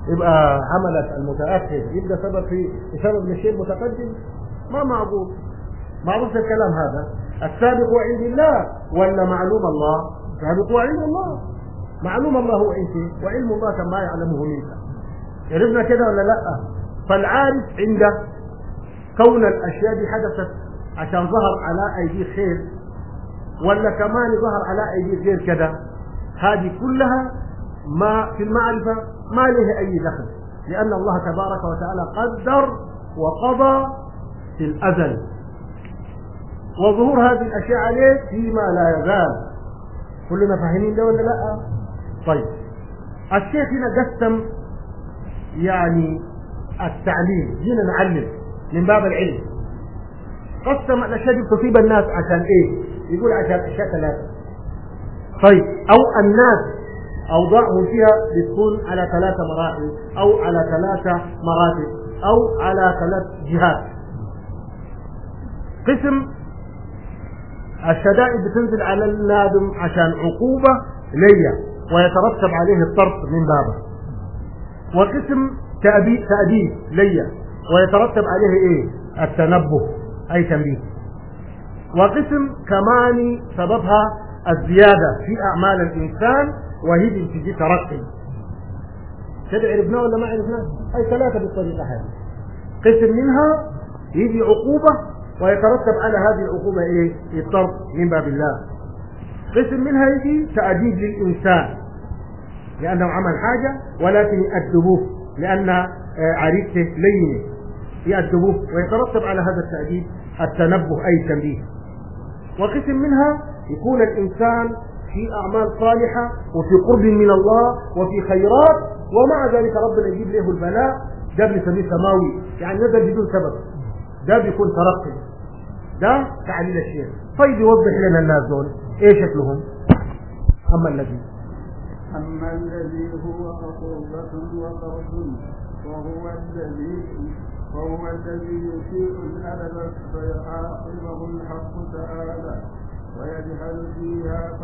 يبقى عملت المتاخر يبقى سبب في سبب للشيء المتقدم ما معقول معروف الكلام هذا السابق عند الله ولا معلوم الله سابق علم الله معلوم الله هو انت وعلم الله كما يعلمه منك عرفنا كده ولا لا فالعارف عنده كون الاشياء دي حدثت عشان ظهر على ايدي خير ولا كمان ظهر على ايدي غير كده هذه كلها ما في المعرفه ما له اي دخل لان الله تبارك وتعالى قدر وقضى في الازل وظهور هذه الاشياء عليه فيما لا يزال كلنا فاهمين ده ولا لا طيب الشيخ هنا قسم يعني التعليم جينا نعلم من باب العلم قسم الاشياء دي تصيب الناس عشان ايه يقول عشان اشياء ثلاثه طيب او الناس اوضاعهم فيها بتكون على ثلاثه مراحل او على ثلاثه مراتب او على ثلاث جهات قسم الشدائد بتنزل على النادم عشان عقوبه ليا ويترتب عليه الطرد من بابه وقسم تأديب تأديب ليا ويترتب عليه ايه التنبه اي تنبيه وقسم كمان سببها الزيادة في أعمال الإنسان وهي بتجي ترقي كده عرفناه ولا ما عرفناه؟ أي ثلاثة بالطريقة هذه قسم منها يجي عقوبة ويترتب على هذه العقوبة إيه؟ الطرد من باب الله قسم منها يجي تأديب للإنسان لأنه عمل حاجة ولكن يأدبوه لأن عريفته لينة يأدبوه ويترتب على هذا التأديب التنبه أي التنبيه وقسم منها يكون الإنسان في أعمال صالحة وفي قرب من الله وفي خيرات ومع ذلك ربنا يجيب له البلاء ده بنسميه سماوي يعني نزل بدون سبب ده بيكون ترقي ده تعليل الشيخ طيب يوضح لنا الناس دول ايه شكلهم اما الذي أما الذي هو عقوبة وقرض وهو الذي وهو الذي يسيء الأدب فيعاقبه الحق تعالى ويجهل فيها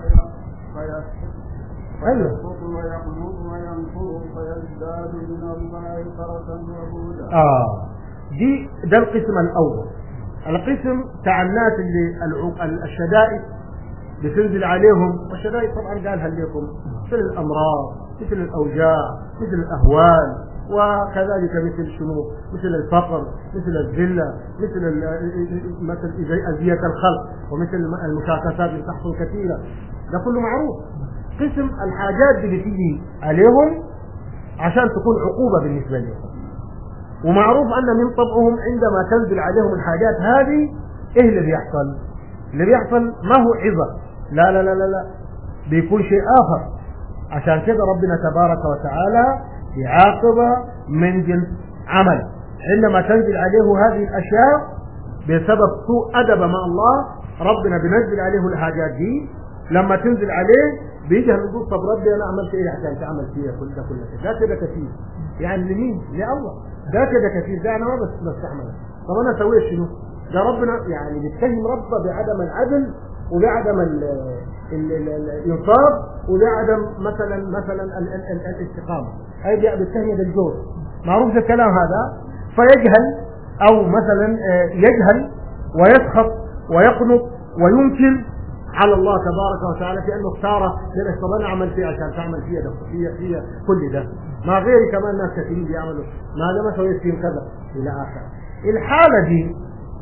فيسقط ويقنط وينفر فيزداد من الله فرسا وهودا. اه دي ده القسم الاول القسم بتاع الناس اللي العق- الشدائد بتنزل عليهم والشدائد طبعا قالها لكم مثل الامراض مثل الاوجاع مثل الاهوال وكذلك مثل شنو مثل الفقر مثل الذله مثل ال- مثل اذيه الخلق ومثل المشاكسات اللي تحصل كثيره ده كله معروف قسم الحاجات اللي بتيجي عليهم عشان تكون عقوبه بالنسبه لهم ومعروف ان من طبعهم عندما تنزل عليهم الحاجات هذه ايه اللي بيحصل؟ اللي بيحصل ما هو عظه لا لا لا لا لا بيكون شيء اخر عشان كده ربنا تبارك وتعالى يعاقب من جنس عمل عندما تنزل عليه هذه الاشياء بسبب سوء ادب مع الله ربنا بينزل عليه الحاجات دي لما تنزل عليه بيجي يقول طب ربي انا عملت ايه عشان تعمل فيها كل ده كله ده كده كثير يعني لمين؟ لله ده كده كثير ده انا ما بس بستعمله طب انا سويت شنو؟ ده ربنا يعني بيتهم ربه بعدم العدل وبعدم ال ال- ال- ال- الانصاف وبعدم مثلا مثلا ال- ال- ال- الاستقامه اي بيتهم بالجور معروف الكلام هذا فيجهل او مثلا آه، يجهل ويسخط ويقنط وينكر على الله تبارك وتعالى في انه اختار ليش طب انا اعمل فيها عشان تعمل فيها ده فيها فيها كل ده ما غيري كمان ناس كثيرين بيعملوا ما ده ما سويت فيهم كذا الى اخره الحاله دي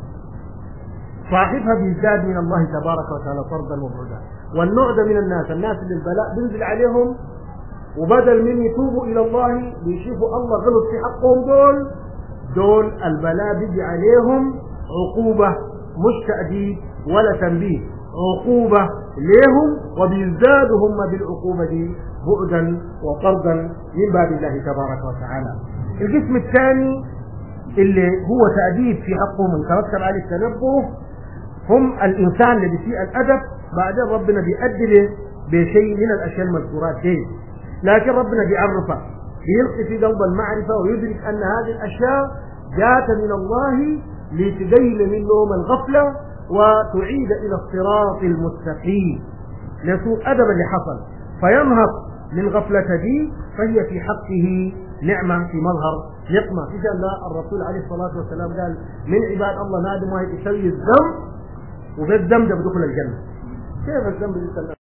صاحبها بيزداد من الله تبارك وتعالى طردا وبعدا والنوع ده من الناس الناس اللي البلاء بينزل عليهم وبدل من يتوبوا الى الله بيشوفوا الله غلط في حقهم دول دول البلاء بيجي عليهم عقوبة مش تأديب ولا تنبيه عقوبة ليهم وبيزدادوا هم بالعقوبة دي بعدا وطردا من باب الله تبارك وتعالى القسم الثاني اللي هو تأديب في حقهم ويترتب عليه التنبه هم الإنسان اللي بيسيء الأدب بعدين ربنا بيأدبه بشيء من الأشياء المذكورات دي لكن ربنا بيعرفه بيلقي في قلب المعرفة ويدرك أن هذه الأشياء جاءت من الله لتزيل منهم الغفلة وتعيد إلى الصراط المستقيم لسوء أدب اللي حصل فينهض من غفلة دي فهي في حقه نعمة في مظهر نقمة في لا الرسول عليه الصلاة والسلام قال من عباد الله نادم واحد يسوي الذنب وفي الذنب ده بدخل الجنة كيف الذنب اللي